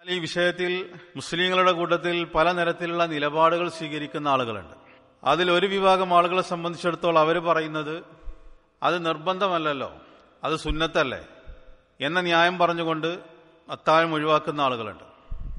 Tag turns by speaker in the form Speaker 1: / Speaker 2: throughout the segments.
Speaker 1: ഈ വിഷയത്തിൽ മുസ്ലിങ്ങളുടെ കൂട്ടത്തിൽ പല നിരത്തിലുള്ള നിലപാടുകൾ സ്വീകരിക്കുന്ന ആളുകളുണ്ട് അതിൽ ഒരു വിഭാഗം ആളുകളെ സംബന്ധിച്ചിടത്തോളം അവർ പറയുന്നത് അത് നിർബന്ധമല്ലല്ലോ അത് സുന്നത്തല്ലേ എന്ന ന്യായം പറഞ്ഞുകൊണ്ട് അത്താഴം ഒഴിവാക്കുന്ന ആളുകളുണ്ട്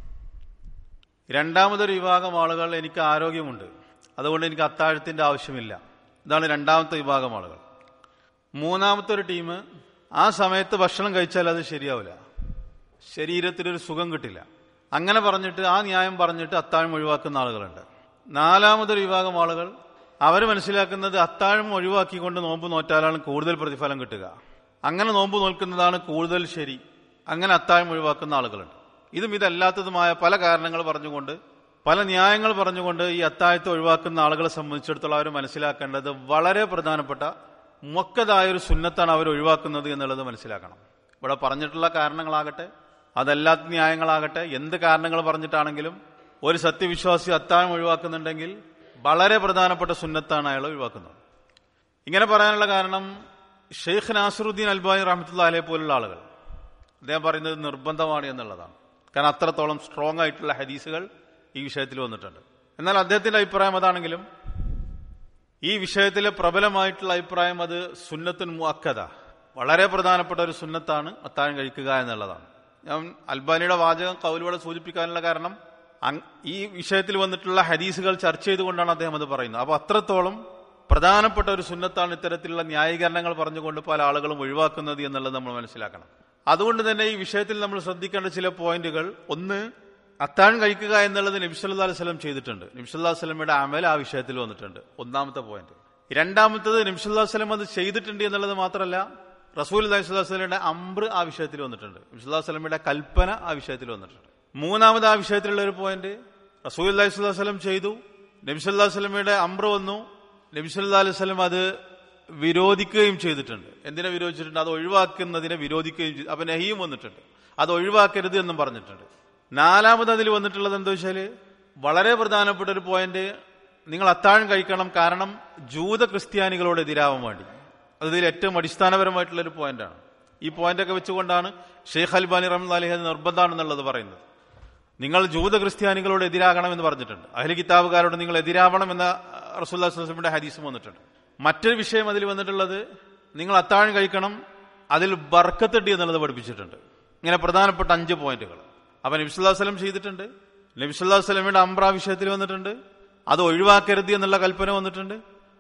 Speaker 1: രണ്ടാമതൊരു വിഭാഗം ആളുകൾ എനിക്ക് ആരോഗ്യമുണ്ട് അതുകൊണ്ട് എനിക്ക് അത്താഴത്തിന്റെ ആവശ്യമില്ല ഇതാണ് രണ്ടാമത്തെ വിഭാഗം ആളുകൾ മൂന്നാമത്തെ ഒരു ടീം ആ സമയത്ത് ഭക്ഷണം കഴിച്ചാൽ അത് ശരിയാവില്ല ശരീരത്തിനൊരു സുഖം കിട്ടില്ല അങ്ങനെ പറഞ്ഞിട്ട് ആ ന്യായം പറഞ്ഞിട്ട് അത്താഴം ഒഴിവാക്കുന്ന ആളുകളുണ്ട് നാലാമതൊരു വിഭാഗം ആളുകൾ അവർ മനസ്സിലാക്കുന്നത് അത്താഴം ഒഴിവാക്കിക്കൊണ്ട് നോമ്പ് നോറ്റാലാണ് കൂടുതൽ പ്രതിഫലം കിട്ടുക അങ്ങനെ നോമ്പ് നോൽക്കുന്നതാണ് കൂടുതൽ ശരി അങ്ങനെ അത്താഴം ഒഴിവാക്കുന്ന ആളുകളുണ്ട് ഇതും ഇതല്ലാത്തതുമായ പല കാരണങ്ങൾ പറഞ്ഞുകൊണ്ട് പല ന്യായങ്ങൾ പറഞ്ഞുകൊണ്ട് ഈ അത്താഴത്തെ ഒഴിവാക്കുന്ന ആളുകളെ സംബന്ധിച്ചിടത്തോളം അവർ മനസ്സിലാക്കേണ്ടത് വളരെ പ്രധാനപ്പെട്ട മുക്കതായ ഒരു സുന്നത്താണ് അവർ ഒഴിവാക്കുന്നത് എന്നുള്ളത് മനസ്സിലാക്കണം ഇവിടെ പറഞ്ഞിട്ടുള്ള കാരണങ്ങളാകട്ടെ അതല്ലാത്ത ന്യായങ്ങളാകട്ടെ എന്ത് കാരണങ്ങൾ പറഞ്ഞിട്ടാണെങ്കിലും ഒരു സത്യവിശ്വാസി അത്താഴം ഒഴിവാക്കുന്നുണ്ടെങ്കിൽ വളരെ പ്രധാനപ്പെട്ട സുന്നത്താണ് അയാൾ ഒഴിവാക്കുന്നത് ഇങ്ങനെ പറയാനുള്ള കാരണം ഷെയ്ഖ് നാസറുദ്ദീൻ അൽബാനി റഹ്മത്തുള്ള അലയെ പോലുള്ള ആളുകൾ അദ്ദേഹം പറയുന്നത് നിർബന്ധമാണ് എന്നുള്ളതാണ് കാരണം അത്രത്തോളം സ്ട്രോങ് ആയിട്ടുള്ള ഹദീസുകൾ ഈ വിഷയത്തിൽ വന്നിട്ടുണ്ട് എന്നാൽ അദ്ദേഹത്തിന്റെ അഭിപ്രായം അതാണെങ്കിലും ഈ വിഷയത്തിലെ പ്രബലമായിട്ടുള്ള അഭിപ്രായം അത് സുന്നത്തുൻ മുഅക്കത വളരെ പ്രധാനപ്പെട്ട ഒരു സുന്നത്താണ് അത്താഴം കഴിക്കുക എന്നുള്ളതാണ് ഞാൻ അൽബാനിയുടെ വാചകം കൗലുകളെ സൂചിപ്പിക്കാനുള്ള കാരണം അങ്- ഈ വിഷയത്തിൽ വന്നിട്ടുള്ള ഹദീസുകൾ ചർച്ച ചെയ്തുകൊണ്ടാണ് അദ്ദേഹം അത് പറയുന്നത് അപ്പൊ അത്രത്തോളം പ്രധാനപ്പെട്ട ഒരു സുന്നത്താണ് ഇത്തരത്തിലുള്ള ന്യായീകരണങ്ങൾ പറഞ്ഞുകൊണ്ട് പല ആളുകളും ഒഴിവാക്കുന്നത് എന്നുള്ളത് നമ്മൾ മനസ്സിലാക്കണം അതുകൊണ്ട് തന്നെ ഈ വിഷയത്തിൽ നമ്മൾ ശ്രദ്ധിക്കേണ്ട ചില പോയിന്റുകൾ ഒന്ന് അത്താഴം കഴിക്കുക എന്നുള്ളത് നബിസല്ലാ അലൈഹി സ്വലം ചെയ്തിട്ടുണ്ട് നബിസല്ലാ സ്വലമയുടെ അമൽ ആ വിഷയത്തിൽ വന്നിട്ടുണ്ട് ഒന്നാമത്തെ പോയിന്റ് രണ്ടാമത്തത് നബിസല്ലാ സ്വലം അത് ചെയ്തിട്ടുണ്ട് എന്നുള്ളത് മാത്രമല്ല റസൂൽ അലൈഹി സ്വലമിയുടെ അമ്ര ആ വിഷയത്തിൽ വന്നിട്ടുണ്ട് നബിസല്ലാ സ്വലമയുടെ കൽപ്പന ആ വിഷയത്തിൽ വന്നിട്ടുണ്ട് മൂന്നാമത് ആ വിഷയത്തിലുള്ള ഒരു പോയിന്റ് റസൂൽ അലൈഹി സ്വലം ചെയ്തു നബിസല്ലാ സ്വലമയുടെ അമ്ര വന്നു നബിസല്ലാ അലൈഹി സ്വലം അത് വിരോധിക്കുകയും ചെയ്തിട്ടുണ്ട് എന്തിനെ വിരോധിച്ചിട്ടുണ്ട് അത് ഒഴിവാക്കുന്നതിനെ വിരോധിക്കുകയും ചെയ്തു അപ്പൊ നെഹിയും വന്നിട്ടുണ്ട് അത് ഒഴിവാക്കരുത് എന്നും പറഞ്ഞിട്ടുണ്ട് നാലാമത് അതിൽ വന്നിട്ടുള്ളത് എന്താ വെച്ചാല് വളരെ പ്രധാനപ്പെട്ട ഒരു പോയിന്റ് നിങ്ങൾ അത്താഴം കഴിക്കണം കാരണം ജൂത ക്രിസ്ത്യാനികളോട് എതിരാവാൻ വേണ്ടി അത് ഇതിൽ ഏറ്റവും അടിസ്ഥാനപരമായിട്ടുള്ള ഒരു പോയിന്റാണ് ഈ പോയിന്റൊക്കെ വെച്ചുകൊണ്ടാണ് ഷെയ്ഖ് അൽബാനി റഹ്മദ് അലി അത് നിർബന്ധമാണെന്നുള്ളത് പറയുന്നത് നിങ്ങൾ ജൂത ക്രിസ്ത്യാനികളോട് എതിരാകണം എന്ന് പറഞ്ഞിട്ടുണ്ട് അഹ്ലി കിതാബുകാരോട് നിങ്ങൾ എതിരാവണം എന്ന റസൂല്ലാ സ്വലമിന്റെ ഹദീസും വന്നിട്ടുണ്ട് മറ്റൊരു വിഷയം അതിൽ വന്നിട്ടുള്ളത് നിങ്ങൾ അത്താഴം കഴിക്കണം അതിൽ ബർക്കത്തുണ്ട് എന്നുള്ളത് പഠിപ്പിച്ചിട്ടുണ്ട് ഇങ്ങനെ പ്രധാനപ്പെട്ട അഞ്ച് പോയിന്റുകൾ അപ്പൊ നബിസുല്ലാ വസ്ലം ചെയ്തിട്ടുണ്ട് നബിസുല്ലാ വസ്ലമിയുടെ അമ്ര വിഷയത്തിൽ വന്നിട്ടുണ്ട് അത് ഒഴിവാക്കരുത് എന്നുള്ള കൽപ്പന വന്നിട്ടുണ്ട്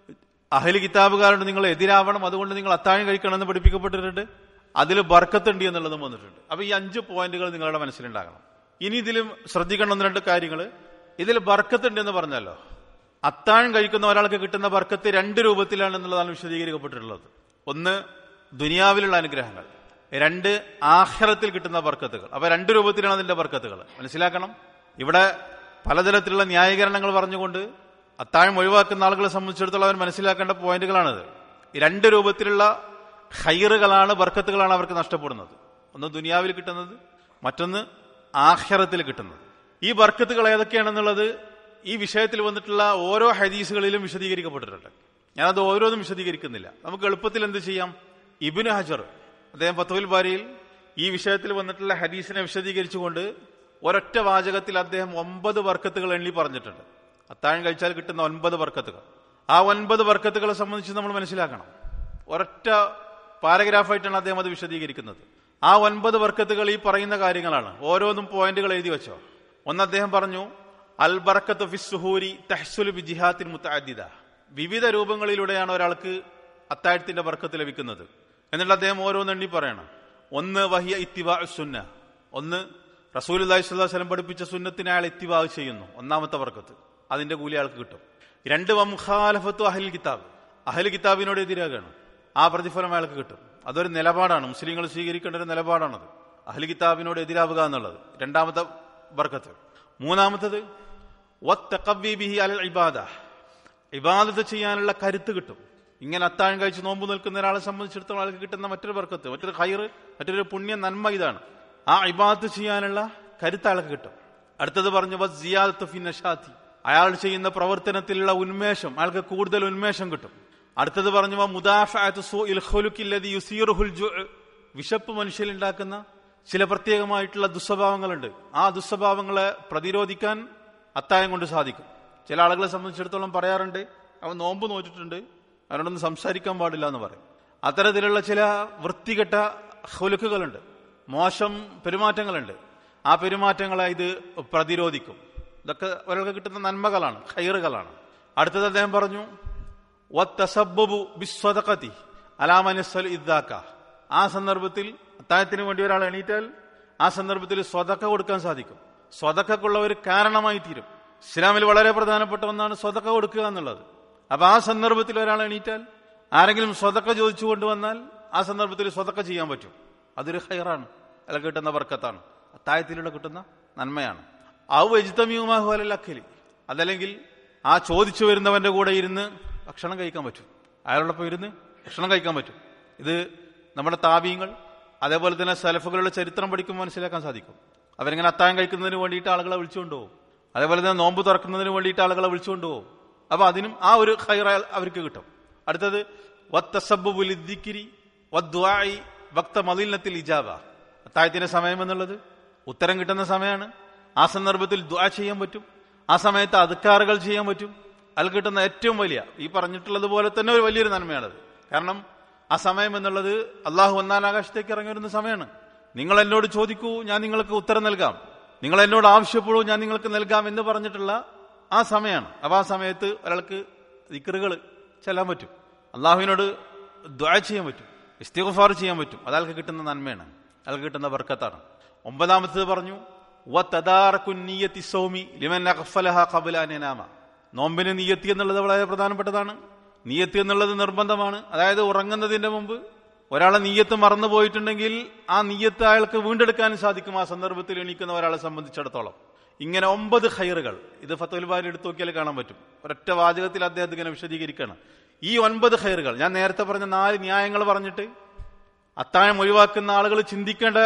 Speaker 1: അഹലി കിതാബുകാരോട് നിങ്ങൾ എതിരാവണം അതുകൊണ്ട് നിങ്ങൾ അത്താഴം കഴിക്കണം എന്ന് പഠിപ്പിക്കപ്പെട്ടിട്ടുണ്ട് അതിൽ ബർക്കത്തുണ്ട് എന്നുള്ളതും വന്നിട്ടുണ്ട് അപ്പൊ ഈ അഞ്ച് പോയിന്റുകൾ നിങ്ങളുടെ മനസ്സിലുണ്ടാകണം ഇനി ഇതിലും ശ്രദ്ധിക്കണം ഒന്ന് രണ്ട് കാര്യങ്ങൾ ഇതിൽ ബർക്കത്തുണ്ട് എന്ന് പറഞ്ഞല്ലോ അത്താഴം കഴിക്കുന്ന ഒരാൾക്ക് കിട്ടുന്ന ബർക്കത്ത് രണ്ട് രൂപത്തിലാണ് എന്നുള്ളതാണ് വിശദീകരിക്കപ്പെട്ടിട്ടുള്ളത് ഒന്ന് ദുനിയാവിലുള്ള അനുഗ്രഹങ്ങൾ രണ്ട് ആഹ്റത്തിൽ കിട്ടുന്ന ബർക്കത്തുകൾ അപ്പൊ രണ്ട് രൂപത്തിലാണ് അതിന്റെ ബർക്കത്തുകൾ മനസ്സിലാക്കണം ഇവിടെ പലതരത്തിലുള്ള ന്യായീകരണങ്ങൾ പറഞ്ഞുകൊണ്ട് അത്താഴം ഒഴിവാക്കുന്ന ആളുകളെ സംബന്ധിച്ചിടത്തോളം അവർ മനസ്സിലാക്കേണ്ട പോയിന്റുകളാണിത് ഈ രണ്ട് രൂപത്തിലുള്ള ഹൈറുകളാണ് ബർക്കത്തുകളാണ് അവർക്ക് നഷ്ടപ്പെടുന്നത് ഒന്ന് ദുനിയാവിൽ കിട്ടുന്നത് മറ്റൊന്ന് ആഹ്റത്തിൽ കിട്ടുന്നത് ഈ ബർക്കത്തുകൾ ഏതൊക്കെയാണെന്നുള്ളത് ഈ വിഷയത്തിൽ വന്നിട്ടുള്ള ഓരോ ഹദീസുകളിലും വിശദീകരിക്കപ്പെട്ടിട്ടുണ്ട് ഞാനത് ഓരോന്നും വിശദീകരിക്കുന്നില്ല നമുക്ക് എളുപ്പത്തിൽ എന്ത് ചെയ്യാം ഇബിന് ഹജർ അദ്ദേഹം ഫത്തുൽ ബാരിയിൽ ഈ വിഷയത്തിൽ വന്നിട്ടുള്ള ഹദീസിനെ വിശദീകരിച്ചുകൊണ്ട് ഒരൊറ്റ വാചകത്തിൽ അദ്ദേഹം ഒമ്പത് വർക്കത്തുകൾ എണ്ണി പറഞ്ഞിട്ടുണ്ട് അത്താഴം കഴിച്ചാൽ കിട്ടുന്ന ഒൻപത് വർക്കത്തുകൾ ആ ഒൻപത് വർക്കത്തുകളെ സംബന്ധിച്ച് നമ്മൾ മനസ്സിലാക്കണം ഒരൊറ്റ പാരഗ്രാഫായിട്ടാണ് അദ്ദേഹം അത് വിശദീകരിക്കുന്നത് ആ ഒൻപത് വർക്കത്തുകൾ ഈ പറയുന്ന കാര്യങ്ങളാണ് ഓരോന്നും പോയിന്റുകൾ എഴുതി വെച്ചോ ഒന്ന് അദ്ദേഹം പറഞ്ഞു അൽ ബർക്കത്ത് ഫിസ്സുഹൂരി തഹ്സുൽ ബിജിഹാത്തിൻ മുത്തഅദ്ദിദ വിവിധ രൂപങ്ങളിലൂടെയാണ് ഒരാൾക്ക് അത്താഴത്തിന്റെ ബർക്കത്ത് ലഭിക്കുന്നത് എന്നിട്ട് അദ്ദേഹം ഓരോന്നെണ്ണി പറയണം ഒന്ന് വഹിയ ഇത്തിവാ സുന്ന ഒന്ന് റസൂൽ അള്ളഹി സ്വലം പഠിപ്പിച്ച സുന്നത്തിനെ അയാൾ ഇത്തിവാ ചെയ്യുന്നു ഒന്നാമത്തെ ബർക്കത്ത് അതിന്റെ കൂലി അയാൾക്ക് കിട്ടും രണ്ട് വംഖാലഫത്തു അഹൽ കിതാബ് അഹൽ കിതാബിനോട് എതിരാകാണ് ആ പ്രതിഫലം അയാൾക്ക് കിട്ടും അതൊരു നിലപാടാണ് മുസ്ലിങ്ങൾ സ്വീകരിക്കേണ്ട ഒരു നിലപാടാണത് അഹൽ കിതാബിനോട് എതിരാവുക എന്നുള്ളത് രണ്ടാമത്തെ ബർക്കത്ത് മൂന്നാമത്തത് വത്തഖവ്വി ബിഹി അലൽ ഇബാദ ഇബാദത്ത് ചെയ്യാനുള്ള കരുത്ത് കിട്ടും ഇങ്ങനെ അത്താഴം കഴിച്ച് നോമ്പ് നിൽക്കുന്ന ഒരാളെ സംബന്ധിച്ചിടത്തോളം ആൾക്ക് കിട്ടുന്ന മറ്റൊരു ബർക്കത്ത് മറ്റൊരു ഹൈറ് മറ്റൊരു പുണ്യ നന്മ ഇതാണ് ആ ഇബാദത്ത് ചെയ്യാനുള്ള കരുത്ത് ആൾക്ക് കിട്ടും അടുത്തത് പറഞ്ഞു വസ് സിയാദത്ത് ഫി നഷാത്തി അയാൾ ചെയ്യുന്ന പ്രവർത്തനത്തിലുള്ള ഉന്മേഷം അയാൾക്ക് കൂടുതൽ ഉന്മേഷം കിട്ടും അടുത്തത് പറഞ്ഞു മുദാഫഅത്ത് സൂഇൽ ഖുലുഖില്ലദി യുസീറുഹുൽ ജുഅ് വിശപ്പ് മനുഷ്യനുണ്ടാക്കുന്ന ചില പ്രത്യേകമായിട്ടുള്ള ദുസ്വഭാവങ്ങളുണ്ട് ആ ദുസ്വഭാവങ്ങളെ പ്രതിരോധിക്കാൻ അത്തായം കൊണ്ട് സാധിക്കും ചില ആളുകളെ സംബന്ധിച്ചിടത്തോളം പറയാറുണ്ട് അവൻ നോമ്പ് നോറ്റിട്ടുണ്ട് അവനോടൊന്നും സംസാരിക്കാൻ പാടില്ല എന്ന് പറയും അത്തരത്തിലുള്ള ചില വൃത്തികെട്ട ഹുലുക്കുകളുണ്ട് മോശം പെരുമാറ്റങ്ങളുണ്ട് ആ പെരുമാറ്റങ്ങളെ ഇത് പ്രതിരോധിക്കും ഇതൊക്കെ ഒരാൾക്ക് കിട്ടുന്ന നന്മകളാണ് ഹൈറുകളാണ് അടുത്തത് അദ്ദേഹം പറഞ്ഞു വത്തസബ്ബബു ബിസ്വതഖതി അലാ മനസ്സൽ ഇദ്ദാക്ക ആ സന്ദർഭത്തിൽ അത്തായത്തിന് വേണ്ടി ഒരാൾ എണീറ്റാൽ ആ സന്ദർഭത്തിൽ സ്വതക്ക കൊടുക്കാൻ സാധിക്കും സ്വതക്കുള്ള ഒരു കാരണമായി തീരും ഇസ്ലാമിൽ വളരെ പ്രധാനപ്പെട്ട ഒന്നാണ് സ്വതക്ക കൊടുക്കുക എന്നുള്ളത് അപ്പൊ ആ സന്ദർഭത്തിൽ ഒരാൾ എണീറ്റാൽ ആരെങ്കിലും സ്വതക്ക ചോദിച്ചു കൊണ്ടുവന്നാൽ ആ സന്ദർഭത്തിൽ സ്വതക്ക ചെയ്യാൻ പറ്റും അതൊരു ഹൈറാണ് അല്ല കിട്ടുന്ന വർക്കത്താണ് അത്തായത്തിലൂടെ കിട്ടുന്ന നന്മയാണ് ഔ എജിതമ്യൂമാഹു അലക്കലി അതല്ലെങ്കിൽ ആ ചോദിച്ചു വരുന്നവന്റെ കൂടെ ഇരുന്ന് ഭക്ഷണം കഴിക്കാൻ പറ്റും അയാളോടൊപ്പം ഇരുന്ന് ഭക്ഷണം കഴിക്കാൻ പറ്റും ഇത് നമ്മുടെ താപീയങ്ങൾ അതേപോലെ തന്നെ സലഫുകളുടെ ചരിത്രം പഠിക്കുമ്പോൾ മനസ്സിലാക്കാൻ സാധിക്കും അവരിങ്ങനെ അത്തായം കഴിക്കുന്നതിന് വേണ്ടിയിട്ട് ആളുകളെ വിളിച്ചുകൊണ്ടുപോകും അതേപോലെ തന്നെ നോമ്പ് തുറക്കുന്നതിന് വേണ്ടിയിട്ട് ആളുകളെ വിളിച്ചുകൊണ്ടുപോകും അപ്പൊ അതിനും ആ ഒരു ഹൈറ അവർക്ക് കിട്ടും അടുത്തത് വത്തസബുലിദ്ദിക്കിരി വദ്വായി ഭക്ത മലിനത്തിൽ ഇജാബ അത്തായത്തിന്റെ സമയം എന്നുള്ളത് ഉത്തരം കിട്ടുന്ന സമയമാണ് ആ സന്ദർഭത്തിൽ ദ്വാ ചെയ്യാൻ പറ്റും ആ സമയത്ത് അതുക്കാറുകൾ ചെയ്യാൻ പറ്റും അതിൽ കിട്ടുന്ന ഏറ്റവും വലിയ ഈ പറഞ്ഞിട്ടുള്ളത് പോലെ തന്നെ ഒരു വലിയൊരു നന്മയാണത് കാരണം ആ സമയം എന്നുള്ളത് അള്ളാഹു ഒന്നാം ആകാശത്തേക്ക് ഇറങ്ങി വരുന്ന സമയമാണ് നിങ്ങൾ എന്നോട് ചോദിക്കൂ ഞാൻ നിങ്ങൾക്ക് ഉത്തരം നൽകാം നിങ്ങൾ എന്നോട് ആവശ്യപ്പെടൂ ഞാൻ നിങ്ങൾക്ക് നൽകാം എന്ന് പറഞ്ഞിട്ടുള്ള ആ സമയമാണ് അപ്പൊ ആ സമയത്ത് ഒരാൾക്ക് ദിക്കറുകൾ ചെല്ലാൻ പറ്റും അള്ളാഹുവിനോട് ദ്വാ ചെയ്യാൻ പറ്റും ഇസ്തിഗഫാർ ചെയ്യാൻ പറ്റും അതയാൾക്ക് കിട്ടുന്ന നന്മയാണ് അയാൾക്ക് കിട്ടുന്ന വർക്കത്താണ് ഒമ്പതാമത്തത് പറഞ്ഞു നോമ്പിന് നീയത്തി എന്നുള്ളത് വളരെ പ്രധാനപ്പെട്ടതാണ് നീയത്തി എന്നുള്ളത് നിർബന്ധമാണ് അതായത് ഉറങ്ങുന്നതിന്റെ മുമ്പ് ഒരാളെ നീയത്ത് മറന്നു പോയിട്ടുണ്ടെങ്കിൽ ആ നീയത്ത് അയാൾക്ക് വീണ്ടെടുക്കാനും സാധിക്കും ആ സന്ദർഭത്തിൽ എണീക്കുന്ന ഒരാളെ സംബന്ധിച്ചിടത്തോളം ഇങ്ങനെ ഒമ്പത് ഹൈറുകൾ ഇത് ഫത്തുൽ ബാരി എടുത്തു നോക്കിയാൽ കാണാൻ പറ്റും ഒരൊറ്റ വാചകത്തിൽ അദ്ദേഹം ഇങ്ങനെ വിശദീകരിക്കുകയാണ് ഈ ഒൻപത് ഹൈറുകൾ ഞാൻ നേരത്തെ പറഞ്ഞ നാല് ന്യായങ്ങൾ പറഞ്ഞിട്ട് അത്താഴം ഒഴിവാക്കുന്ന ആളുകൾ ചിന്തിക്കേണ്ട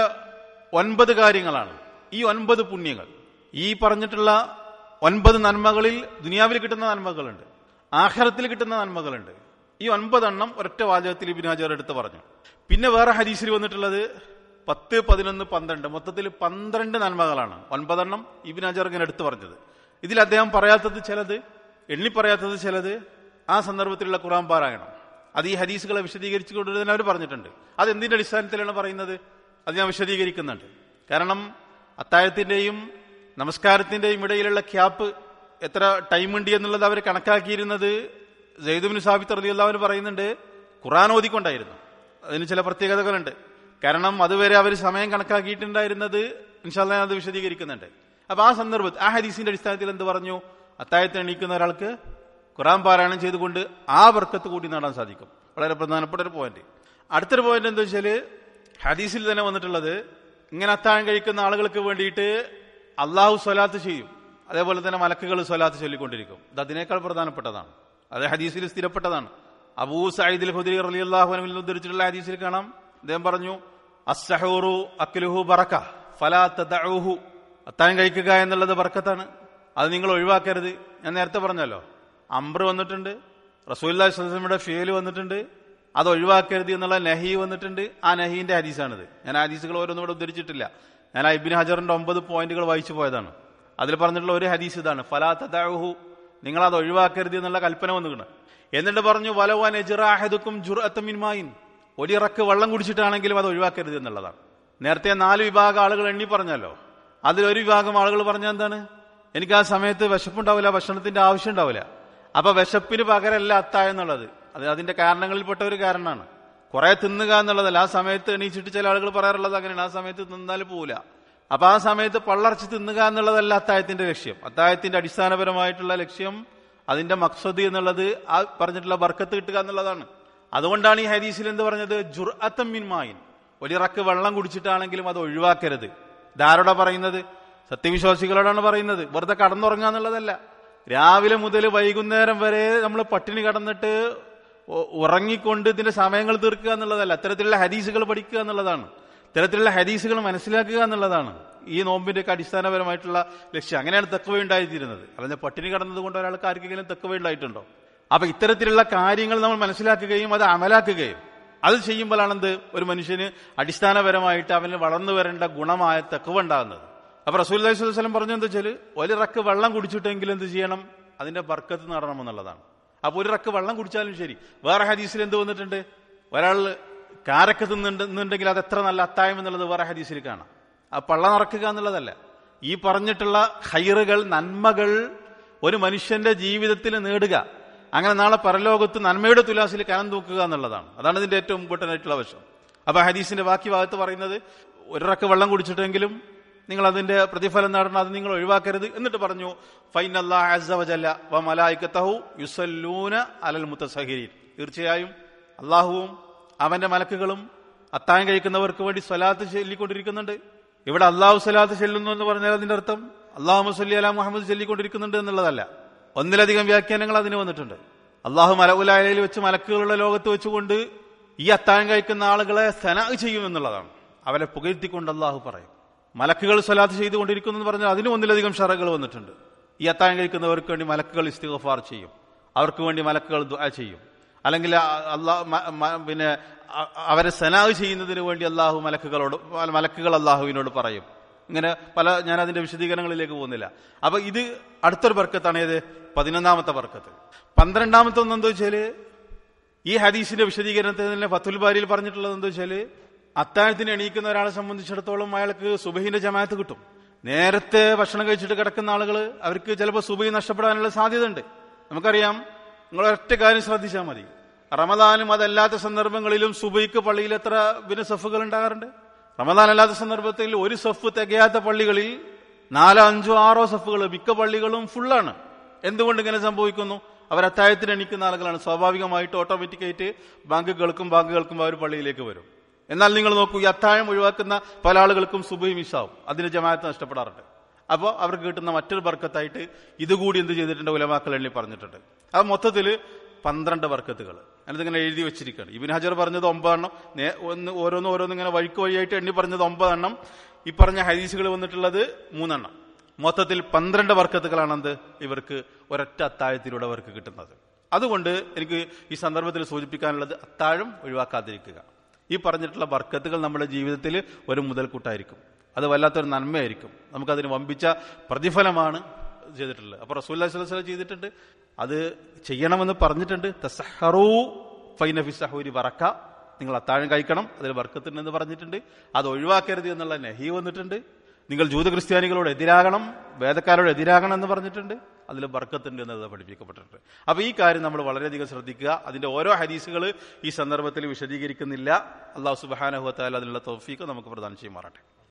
Speaker 1: ഒൻപത് കാര്യങ്ങളാണ് ഈ ഒൻപത് പുണ്യങ്ങൾ ഈ പറഞ്ഞിട്ടുള്ള ഒൻപത് നന്മകളിൽ ദുനിയാവിൽ കിട്ടുന്ന നന്മകളുണ്ട് ആഹാരത്തിൽ കിട്ടുന്ന നന്മകളുണ്ട് ഈ ഒൻപതെണ്ണം ഒരൊറ്റ വാചകത്തിൽ ഇബിൻ ഹജർ എടുത്ത് പറഞ്ഞു പിന്നെ വേറെ ഹരീസിൽ വന്നിട്ടുള്ളത് പത്ത് പതിനൊന്ന് പന്ത്രണ്ട് മൊത്തത്തിൽ പന്ത്രണ്ട് നന്മകളാണ് ഒൻപതെണ്ണം ഇബിൻ ഹജർ ഇങ്ങനെ എടുത്തു പറഞ്ഞത് ഇതിൽ അദ്ദേഹം പറയാത്തത് ചിലത് എണ്ണി പറയാത്തത് ചിലത് ആ സന്ദർഭത്തിലുള്ള ഖുറാൻ പാരായണം അത് ഈ ഹദീസുകളെ വിശദീകരിച്ചു കൊണ്ടുവരുന്നതിന് അവർ പറഞ്ഞിട്ടുണ്ട് അത് എന്തിന്റെ അടിസ്ഥാനത്തിലാണ് പറയുന്നത് അത് ഞാൻ വിശദീകരിക്കുന്നുണ്ട് കാരണം അത്താഴത്തിന്റെയും നമസ്കാരത്തിന്റെയും ഇടയിലുള്ള ക്യാപ്പ് എത്ര ടൈം ഉണ്ട് എന്നുള്ളത് അവർ കണക്കാക്കിയിരുന്നത് ജയ്ദുബിൻ സാബിത്ത് റലിയുള്ളവർ പറയുന്നുണ്ട് ഖുറാൻ ഓതിക്കൊണ്ടായിരുന്നു അതിന് ചില പ്രത്യേകതകളുണ്ട് കാരണം അതുവരെ അവർ സമയം കണക്കാക്കിയിട്ടുണ്ടായിരുന്നത് ഇൻഷാല്ല അത് വിശദീകരിക്കുന്നുണ്ട് അപ്പൊ ആ സന്ദർഭത്തിൽ ആ ഹദീസിന്റെ അടിസ്ഥാനത്തിൽ എന്ത് പറഞ്ഞു അത്താഴത്ത് എണീക്കുന്ന ഒരാൾക്ക് ഖുറാൻ പാരായണം ചെയ്തുകൊണ്ട് ആ വർക്കത്ത് കൂടി നേടാൻ സാധിക്കും വളരെ പ്രധാനപ്പെട്ട ഒരു പോയിന്റ് അടുത്തൊരു പോയിന്റ് എന്താ വെച്ചാല് ഹദീസിൽ തന്നെ വന്നിട്ടുള്ളത് ഇങ്ങനെ അത്താഴം കഴിക്കുന്ന ആളുകൾക്ക് വേണ്ടിയിട്ട് അള്ളാഹു സ്വലാത്ത് ചെയ്യും അതേപോലെ തന്നെ മലക്കുകൾ സ്വലാത്ത് ചൊല്ലിക്കൊണ്ടിരിക്കും ഇത് അതിനേക്കാൾ പ്രധാനപ്പെട്ടതാണ് അത് ഹദീസിൽ സ്ഥിരപ്പെട്ടതാണ് അബൂ സയ്യിദ് ഹുദരി അലി അള്ളാഹുവിൽ ഉദ്ധരിച്ചിട്ടുള്ള ഹദീസിൽ കാണാം അദ്ദേഹം പറഞ്ഞു അസ്സഹൂറു അക്ലുഹു ബറക്ക ഫലാ തദഉഹു അത്താഴം കഴിക്കുക എന്നുള്ളത് ബർക്കത്താണ് അത് നിങ്ങൾ ഒഴിവാക്കരുത് ഞാൻ നേരത്തെ പറഞ്ഞല്ലോ അംബ്ര വന്നിട്ടുണ്ട് റസൂല്ലാ സ്വലമിയുടെ ഫിയല് വന്നിട്ടുണ്ട് അത് ഒഴിവാക്കരുത് എന്നുള്ള നഹി വന്നിട്ടുണ്ട് ആ നഹീന്റെ ഹദീസാണിത് ഞാൻ ആ ഹദീസുകൾ ഓരോന്നും ഇവിടെ ഉദ്ധരിച്ചിട്ടില്ല ഞാൻ ആ ഇബിൻ ഹജറിന്റെ ഒമ്പത് പോയിന്റുകൾ വായിച്ചു പോയതാണ് അതിൽ പറഞ്ഞിട്ടുള്ള ഒരു ഹദീസ് ഇതാണ് ഫലാ തദഉഹു നിങ്ങൾ അത് ഒഴിവാക്കരുത് എന്നുള്ള കൽപ്പന വന്നിട്ടുണ്ട് എന്നിട്ട് പറഞ്ഞു വലവാൻ എജിറാഹദുക്കും ജുറത്തമിൻമായിൻ ഒരിറക്ക് വെള്ളം കുടിച്ചിട്ടാണെങ്കിലും അത് ഒഴിവാക്കരുത് എന്നുള്ളതാണ് നേരത്തെ നാല് വിഭാഗം ആളുകൾ എണ്ണി പറഞ്ഞല്ലോ അതിലൊരു വിഭാഗം ആളുകൾ പറഞ്ഞ എന്താണ് എനിക്ക് ആ സമയത്ത് വിശപ്പുണ്ടാവില്ല ഭക്ഷണത്തിന്റെ ആവശ്യം ഉണ്ടാവില്ല അപ്പൊ വിശപ്പിന് പകരമല്ല അത്തായ എന്നുള്ളത് അത് അതിന്റെ കാരണങ്ങളിൽപ്പെട്ട ഒരു കാരണമാണ് കുറെ തിന്നുക എന്നുള്ളതല്ല ആ സമയത്ത് എണീച്ചിട്ട് ചില ആളുകൾ പറയാറുള്ളത് അങ്ങനെയാണ് ആ സമയത്ത് തിന്നാൽ പോവില്ല അപ്പൊ ആ സമയത്ത് പള്ളർച്ച് തിന്നുക എന്നുള്ളതല്ല അത്തായത്തിന്റെ ലക്ഷ്യം അത്തായത്തിന്റെ അടിസ്ഥാനപരമായിട്ടുള്ള ലക്ഷ്യം അതിന്റെ മക്സദ് എന്നുള്ളത് ആ പറഞ്ഞിട്ടുള്ള ബർക്കത്ത് കിട്ടുക എന്നുള്ളതാണ് അതുകൊണ്ടാണ് ഈ ഹദീസിൽ എന്ത് പറഞ്ഞത് ജുർഅത്തം മിൻമായിൻ ഒരിറക്ക് വെള്ളം കുടിച്ചിട്ടാണെങ്കിലും അത് ഒഴിവാക്കരുത് ഇതാരോടാ പറയുന്നത് സത്യവിശ്വാസികളോടാണ് പറയുന്നത് വെറുതെ കടന്നുറങ്ങുക എന്നുള്ളതല്ല രാവിലെ മുതൽ വൈകുന്നേരം വരെ നമ്മൾ പട്ടിണി കടന്നിട്ട് ഉറങ്ങിക്കൊണ്ട് ഇതിന്റെ സമയങ്ങൾ തീർക്കുക എന്നുള്ളതല്ല അത്തരത്തിലുള്ള ഹദീസുകൾ പഠിക്കുക എന്നുള്ളതാണ് ഇത്തരത്തിലുള്ള ഹദീസുകൾ മനസ്സിലാക്കുക എന്നുള്ളതാണ് ഈ നോമ്പിന്റെ ഒക്കെ അടിസ്ഥാനപരമായിട്ടുള്ള ലക്ഷ്യം അങ്ങനെയാണ് തെക്കവ ഉണ്ടായിത്തീരുന്നത് അല്ലാതെ പട്ടിണി കടന്നത് കൊണ്ട് ഒരാൾക്ക് ആർക്കെങ്കിലും തെക്കവ ഉണ്ടായിട്ടുണ്ടോ അപ്പൊ ഇത്തരത്തിലുള്ള കാര്യങ്ങൾ നമ്മൾ മനസ്സിലാക്കുകയും അത് അമലാക്കുകയും അത് ചെയ്യുമ്പോഴാണെന്ത് ഒരു മനുഷ്യന് അടിസ്ഥാനപരമായിട്ട് അവന് വളർന്നു വരേണ്ട ഗുണമായ തെക്കവ് ഉണ്ടാകുന്നത് അപ്പൊ റസൂൽ അലൈഹി പറഞ്ഞു എന്താ വെച്ചാൽ ഒരു റക്ക് വെള്ളം കുടിച്ചിട്ടെങ്കിലും എന്ത് ചെയ്യണം അതിന്റെ ബർക്കത്ത് നടണമെന്നുള്ളതാണ് അപ്പൊ ഒരു റക്ക് വെള്ളം കുടിച്ചാലും ശരി വേറെ ഹദീസിൽ എന്ത് വന്നിട്ടുണ്ട് ഒരാൾ കാരക്ക തിന്നുണ്ടെങ്കിൽ അത് എത്ര നല്ല അത്തായം എന്നുള്ളത് വേറെ ഹദീസിൽ കാണാം ആ പള്ള നിറക്കുക എന്നുള്ളതല്ല ഈ പറഞ്ഞിട്ടുള്ള ഹൈറുകൾ നന്മകൾ ഒരു മനുഷ്യന്റെ ജീവിതത്തിൽ നേടുക അങ്ങനെ നാളെ പരലോകത്ത് നന്മയുടെ തുലാസിൽ കനം തൂക്കുക എന്നുള്ളതാണ് അതാണ് ഇതിന്റെ ഏറ്റവും ഇമ്പോർട്ടന്റ് ആയിട്ടുള്ള വശം അപ്പൊ ഹദീസിന്റെ ബാക്കി ഭാഗത്ത് പറയുന്നത് ഒരിറക്ക് വെള്ളം കുടിച്ചിട്ടെങ്കിലും നിങ്ങൾ അതിന്റെ പ്രതിഫലം നേടണം അത് നിങ്ങൾ ഒഴിവാക്കരുത് എന്നിട്ട് പറഞ്ഞു ഫൈൻ യുസല്ലൂന അലൽ മുത്തസഹിരീൻ തീർച്ചയായും അള്ളാഹുവും അവന്റെ മലക്കുകളും അത്തായം കഴിക്കുന്നവർക്ക് വേണ്ടി സ്വലാത്ത് ചൊല്ലിക്കൊണ്ടിരിക്കുന്നുണ്ട് ഇവിടെ അള്ളാഹു സ്വലാത്ത് ചെല്ലുന്നു എന്ന് പറഞ്ഞാൽ അതിന്റെ അർത്ഥം അള്ളാഹു മുസല്ലി അല മുഹമ്മദ് ചൊല്ലിക്കൊണ്ടിരിക്കുന്നുണ്ട് എന്നുള്ളതല്ല ഒന്നിലധികം വ്യാഖ്യാനങ്ങൾ അതിന് വന്നിട്ടുണ്ട് അള്ളാഹു മലകുലായയിൽ വെച്ച് മലക്കുകളുടെ ലോകത്ത് വെച്ചുകൊണ്ട് ഈ അത്താഴം കഴിക്കുന്ന ആളുകളെ സന ചെയ്യുമെന്നുള്ളതാണ് അവരെ പുകഴ്ത്തിക്കൊണ്ട് അള്ളാഹു പറയും മലക്കുകൾ സ്വലാത്ത് ചെയ്തുകൊണ്ടിരിക്കുന്നു എന്ന് പറഞ്ഞാൽ അതിന് ഒന്നിലധികം ഷറകൾ വന്നിട്ടുണ്ട് ഈ അത്താഴം കഴിക്കുന്നവർക്ക് വേണ്ടി മലക്കുകൾ ഇസ്തിഗഫാർ ചെയ്യും അവർക്ക് വേണ്ടി മലക്കുകൾ ദുആ ചെയ്യും അല്ലെങ്കിൽ അള്ളാഹ് പിന്നെ അവരെ സനാഹ് ചെയ്യുന്നതിന് വേണ്ടി അള്ളാഹു മലക്കുകളോട് മലക്കുകൾ അള്ളാഹുവിനോട് പറയും ഇങ്ങനെ പല ഞാൻ അതിന്റെ വിശദീകരണങ്ങളിലേക്ക് പോകുന്നില്ല അപ്പൊ ഇത് അടുത്തൊരു ബർക്കത്താണ് ഏത് പതിനൊന്നാമത്തെ ബർക്കത്ത് പന്ത്രണ്ടാമത്തെ ഒന്നെന്താ വെച്ചാല് ഈ ഹദീസിന്റെ വിശദീകരണത്തിൽ തന്നെ ഫത്തുൽ ബാരിയിൽ പറഞ്ഞിട്ടുള്ളത് എന്താ വെച്ചാല് അത്താഴത്തിന് എണീക്കുന്ന ഒരാളെ സംബന്ധിച്ചിടത്തോളം അയാൾക്ക് സുബഹിന്റെ ജമാഅത്ത് കിട്ടും നേരത്തെ ഭക്ഷണം കഴിച്ചിട്ട് കിടക്കുന്ന ആളുകൾ അവർക്ക് ചിലപ്പോൾ സുബഹി നഷ്ടപ്പെടാനുള്ള സാധ്യത ഉണ്ട് നമുക്കറിയാം നിങ്ങൾ ഒറ്റ കാര്യം ശ്രദ്ധിച്ചാൽ മതി റമദാനും അതല്ലാത്ത സന്ദർഭങ്ങളിലും സുബൈക്ക് പള്ളിയിൽ എത്ര പിന്നെ സഫുകൾ ഉണ്ടാകാറുണ്ട് റമദാൻ അല്ലാത്ത സന്ദർഭത്തിൽ ഒരു സഫ് തികയാത്ത പള്ളികളിൽ നാലോ അഞ്ചോ ആറോ സഫുകൾ മിക്ക പള്ളികളും ഫുള്ളാണ് എന്തുകൊണ്ട് ഇങ്ങനെ സംഭവിക്കുന്നു അവർ അത്താഴത്തിന് എണീക്കുന്ന ആളുകളാണ് സ്വാഭാവികമായിട്ട് ഓട്ടോമാറ്റിക്കായിട്ട് ബാങ്ക് കേൾക്കും ബാങ്ക് കേൾക്കുമ്പോൾ അവർ പള്ളിയിലേക്ക് വരും എന്നാൽ നിങ്ങൾ നോക്കൂ ഈ അത്താഴം ഒഴിവാക്കുന്ന പല ആളുകൾക്കും സുബൈ മിസ്സാവും അതിന് ജമാഅത്ത് നഷ്ടപ്പെടാറുണ്ട് അപ്പോൾ അവർക്ക് കിട്ടുന്ന മറ്റൊരു ബർക്കത്തായിട്ട് ഇതുകൂടി എന്ത് ചെയ്തിട്ടുണ്ട് ഉലമാക്കൾ എണ്ണി പറഞ്ഞിട്ടുണ്ട് അത് മൊത്തത്തിൽ പന്ത്രണ്ട് ബർക്കത്തുകൾ അതിങ്ങനെ എഴുതി വെച്ചിരിക്കുകയാണ് ഇബിൻ ഹജർ പറഞ്ഞത് ഒമ്പതെണ്ണം ഒന്ന് ഓരോന്ന് ഓരോന്ന് ഇങ്ങനെ വഴിക്ക് വഴിയായിട്ട് എണ്ണി പറഞ്ഞത് ഒമ്പതെണ്ണം ഈ പറഞ്ഞ ഹദീസുകൾ വന്നിട്ടുള്ളത് മൂന്നെണ്ണം മൊത്തത്തിൽ പന്ത്രണ്ട് വർക്കത്തുകളാണ് എന്ത് ഇവർക്ക് ഒരൊറ്റ അത്താഴത്തിലൂടെ അവർക്ക് കിട്ടുന്നത് അതുകൊണ്ട് എനിക്ക് ഈ സന്ദർഭത്തിൽ സൂചിപ്പിക്കാനുള്ളത് അത്താഴം ഒഴിവാക്കാതിരിക്കുക ഈ പറഞ്ഞിട്ടുള്ള ബർക്കത്തുകൾ നമ്മുടെ ജീവിതത്തിൽ ഒരു മുതൽക്കൂട്ടായിരിക്കും അത് വല്ലാത്തൊരു നന്മയായിരിക്കും നമുക്കതിന് വമ്പിച്ച പ്രതിഫലമാണ് ചെയ്തിട്ടുള്ളത് അപ്പൊ റസൂല്ലാ സ്വലം ചെയ്തിട്ടുണ്ട് അത് ചെയ്യണമെന്ന് പറഞ്ഞിട്ടുണ്ട് തസഹറൂ ഫൈനഫി സഹൂരി വറക്ക നിങ്ങൾ അത്താഴം കഴിക്കണം അതിൽ ബർക്കത്തുണ്ടെന്ന് പറഞ്ഞിട്ടുണ്ട് അത് ഒഴിവാക്കരുത് എന്നുള്ള നെഹി വന്നിട്ടുണ്ട് നിങ്ങൾ ജൂത ക്രിസ്ത്യാനികളോട് എതിരാകണം വേദക്കാരോട് എതിരാകണം എന്ന് പറഞ്ഞിട്ടുണ്ട് അതിൽ ബർക്കത്തുണ്ട് എന്നത് പഠിപ്പിക്കപ്പെട്ടിട്ടുണ്ട് അപ്പൊ ഈ കാര്യം നമ്മൾ വളരെയധികം ശ്രദ്ധിക്കുക അതിന്റെ ഓരോ ഹദീസുകൾ ഈ സന്ദർഭത്തിൽ വിശദീകരിക്കുന്നില്ല അള്ളാഹു സുബാനഹുത്താൽ അതിനുള്ള തോഫീക്ക് നമുക്ക് പ്രദാനം ചെയ്യുമാറട്ടെ